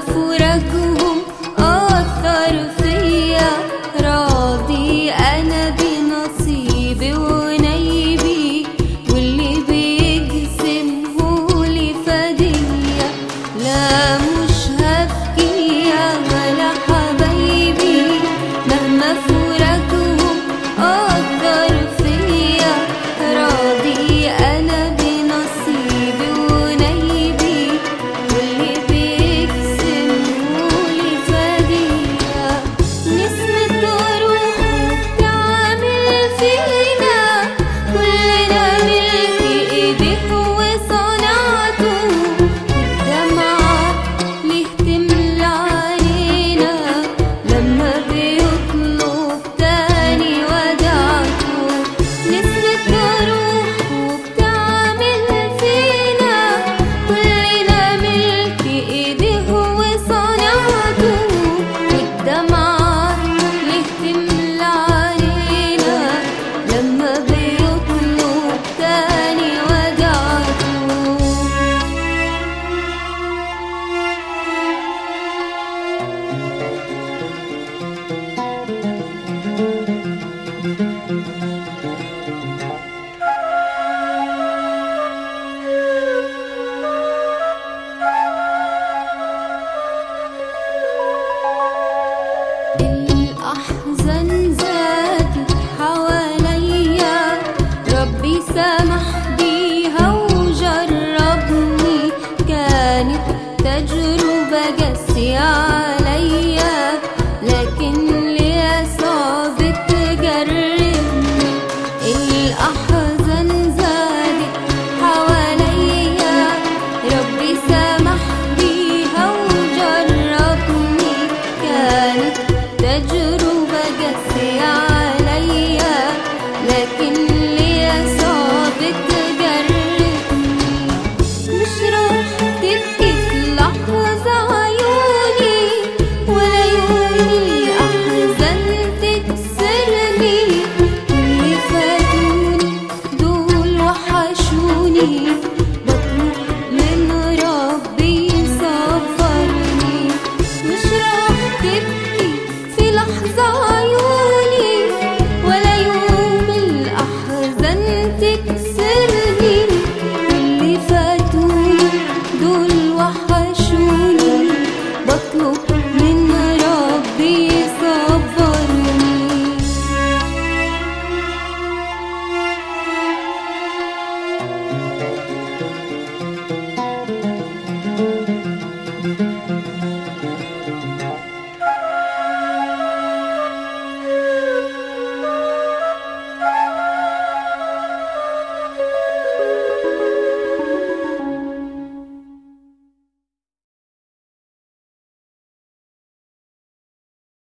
فراقهم أثر فيا راضي أنا بنصيبي ونيبي واللي بيقسمهولي فدية لا مش هبكي يا ولا حبايبي مهما فراقهم أثر فيا راضي أنا بنصيبي ونيبي واللي بيقسمهولي فدية نسمة روحه بتعمل فينا كلنا ملك ايديه وصنعته الدمعة ليه تملى علينا لما بيطلب تاني ودعته نسمة روحه بتعمل فينا كلنا ملك ايديه وصنعته والدمعة ليه تملى علينا لما بيطلب تاني ودعته الأحزان زادت حواليا ربي سمح بيها وجربني كانت تجربة قاسية